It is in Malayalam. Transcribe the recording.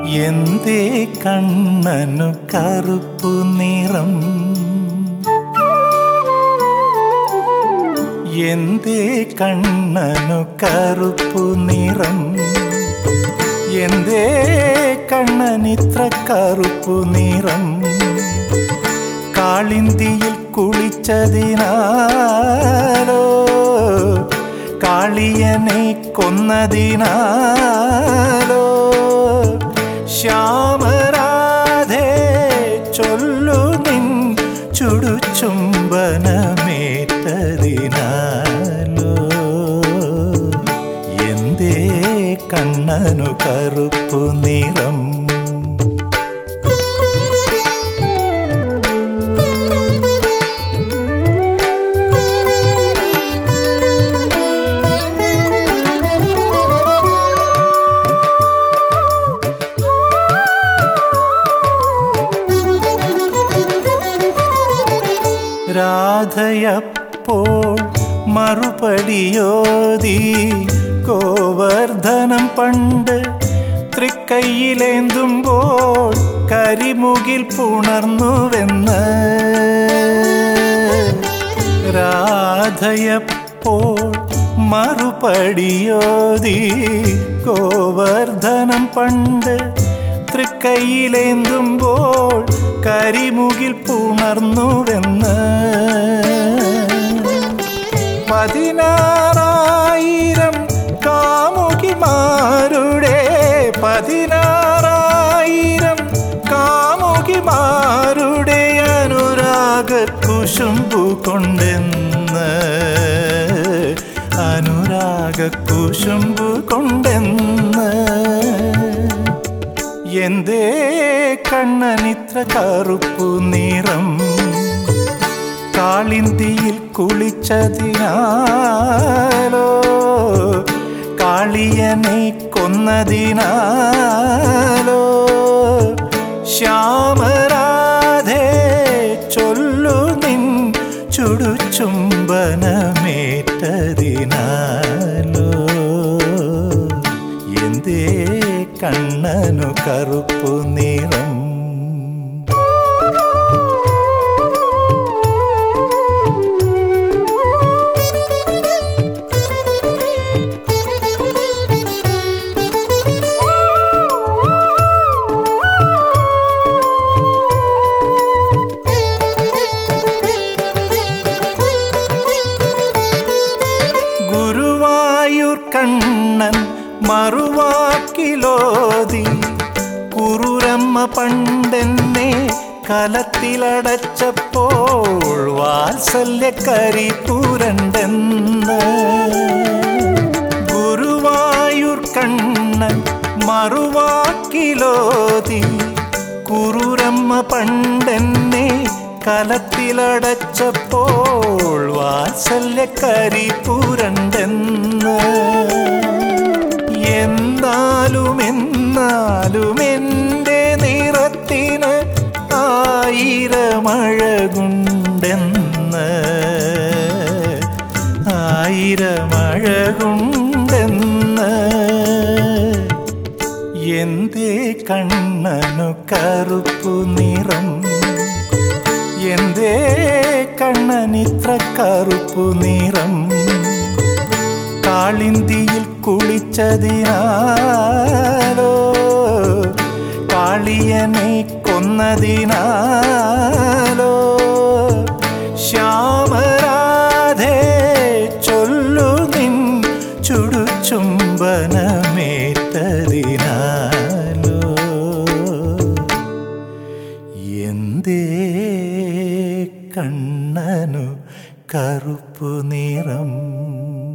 എന്തേ കണ്ണനു കറുപ്പു നിറം എന്തേ കണ്ണനു കറുപ്പു നിറം എന്തേ കണ്ണനിത്ര കറുപ്പു നിറം കാളിന്തിയിൽ കുളിച്ചതിനാലോ കാളിയനെ കൊന്നതിനാലോ ശ്യാമരാധേ ചൊല്ലു നിൻ ചുടുചുംബനമേറ്റതിനാലോ എന്തേ കണ്ണനു കറുപ്പു നിറം രാധയപ്പോൾ മറുപടിയോതി ഗോവർദ്ധനം പണ്ട് തൃക്കൈയിലേന്തുമ്പോൾ കരിമുകിൽ പുണർന്നുവെന്ന് രാധയപ്പോൾ മറുപടിയോതി ഗോവർദ്ധനം പണ്ട് തൃക്കൈയിലേന്തുമ്പോൾ കരിമുകിൽ പുണർന്നുവെന്ന് പതിനാറായിരം കാമുകിമാരുടെ പതിനാറായിരം കാമുകിമാരുടെ അനുരാഗ കുശുമ്പു കൊണ്ടെന്ന് അനുരാഗ കുശുമ്പു കൊണ്ടെന്ന് എന്തേ കണ്ണനിത്ര കറുപ്പു നിറം കാളിന്തിയിൽ കുളിച്ചതിനാലോ കാളിയനെ കൊന്നതിനാലോ ശ്യാമരാധേ ചൊല്ലു നിൻ ചുടുചുംബനമേറ്റതിനാലോ എന്തേ കണ്ണനു കറുപ്പു നിറം ഗുരുവായൂർ കണ്ണൻ മറുവാക്കിലോതി കുറുരമ്മ പണ്ടെന്നെ കലത്തിലടച്ചപ്പോൾ വാത്സല്യക്കരി പുരണ്ടെന്ന് ഗുരുവായൂർ കണ്ണൻ മറുവാക്കിലോതി കുറുരമ്മ പണ്ടെന്നെ കലത്തിലടച്ചപ്പോൾ വാത്സല്യക്കരി പുരണ്ടെന്ന് എന്നാലും എന്നാലും എൻ്റെ നിറത്തിന് ആയിരമഴകുണ്ടെന്ന് ആയിരമഴകുണ്ടെന്ന് എന്തേ കണ്ണനു കറുപ്പു നിറം എന്തേ കണ്ണനിത്ര കറുപ്പു നിറം കാളിന്തിയിൽ കുളിച്ചതിനാലോ കാളിയനെ കൊന്നതിനാലോ ശ്യാമരാധേ ചൊല്ലു നിൻ ചുടുചുംബനമേറ്റതിനാലോ എന്തേ കണ്ണനു കറുപ്പു നിറം